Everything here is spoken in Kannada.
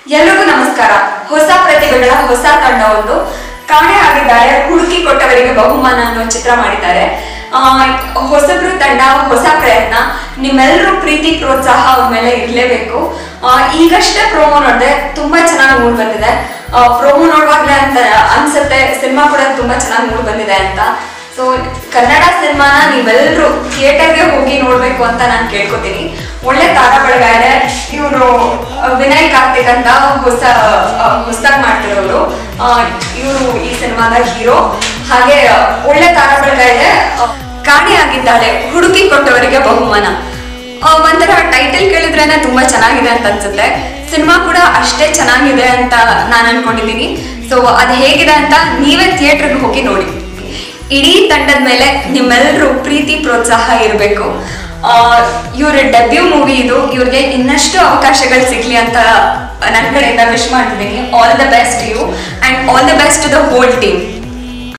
ಎಲ್ರಿಗೂ ನಮಸ್ಕಾರ ಹೊಸ ಪ್ರತಿಭೆಗಳ ಹೊಸ ತಂಡವೊಂದು ಕಾಣೆ ಆಗಿದ್ದಾರೆ ಹುಡುಕಿ ಕೊಟ್ಟವರಿಗೆ ಬಹುಮಾನ ಅನ್ನೋ ಚಿತ್ರ ಮಾಡಿದ್ದಾರೆ ಆ, ಹೊಸಬ್ರು ತಂಡ ಹೊಸ ಪ್ರಯತ್ನ ನಿಮ್ಮೆಲ್ಲರೂ ಪ್ರೀತಿ ಪ್ರೋತ್ಸಾಹ ಅವ್ರ ಮೇಲೆ ಇರ್ಲೇಬೇಕು ಆ, ಈಗಷ್ಟೇ ಪ್ರೋಮೋ ನೋಡಿದೆ ತುಂಬಾ ಚೆನ್ನಾಗಿ ಮೂಡ್ ಬಂದಿದೆ ಪ್ರೋಮೋ ನೋಡುವಾಗ್ಲೇ ಅಂತ ಅನ್ಸುತ್ತೆ ಸಿನಿಮಾ ಕೂಡ ತುಂಬಾ ಚೆನ್ನಾಗಿ ಮೂಡ್ ಬಂದಿದೆ ಅಂತ ಸೊ ಕನ್ನಡ ಸಿನಿಮಾನ ನೀವೆಲ್ಲರೂ ಥಿಯೇಟರ್ಗೆ ಹೋಗಿ ನೋಡ್ಬೇಕು ಅಂತ ನಾನು ಕೇಳ್ಕೊತೀನಿ ಒಳ್ಳೆ ತಾರಾ ಬಳಗ ಇದೆ ಇವರು ವಿನಯ್ ಕಾರ್ತಿಕ್ ಅಂತ ಹೊಸ ಹೊಸದಾಗಿ ಮಾಡ್ತಿರೋರು ಇವರು ಈ ಸಿನಿಮಾದ ಹೀರೋ ಹಾಗೆ ಒಳ್ಳೆ ತಾರಾ ಬಳಗ ಇದೆ ಆ, ಕಾಣೆಯಾಗಿದ್ದಾಳೆ ಹುಡುಕಿ ಕೊಟ್ಟವರಿಗೆ ಬಹುಮಾನ ಆ, ಒಂಥರ ಟೈಟಲ್ ಕೇಳಿದ್ರೇನೆ ತುಂಬಾ ಚೆನ್ನಾಗಿದೆ ಅಂತ ಅನ್ಸುತ್ತೆ ಸಿನಿಮಾ ಕೂಡ ಅಷ್ಟೇ ಚೆನ್ನಾಗಿದೆ ಅಂತ ನಾನು ಅನ್ಕೊಂಡಿದ್ದೀನಿ ಸೊ ಅದು ಹೇಗಿದೆ ಅಂತ ನೀವೇ ಥಿಯೇಟರ್ಗೆ ಹೋಗಿ ನೋಡಿ ಇಡೀ ತಂಡದ ಮೇಲೆ ನಿಮ್ಮೆಲ್ಲರೂ ಪ್ರೀತಿ ಪ್ರೋತ್ಸಾಹ ಇರಬೇಕು ಇವ್ರ ಡೆಬ್ಯೂ ಮೂವಿ ಇದು ಇವ್ರಿಗೆ ಇನ್ನಷ್ಟು ಅವಕಾಶಗಳು ಸಿಗ್ಲಿ ಅಂತ ನನ್ನ ಕಡೆಯಿಂದ ವಿಶ್ ಮಾಡ್ತಿದ್ದೀನಿ all the best you and all the best the whole team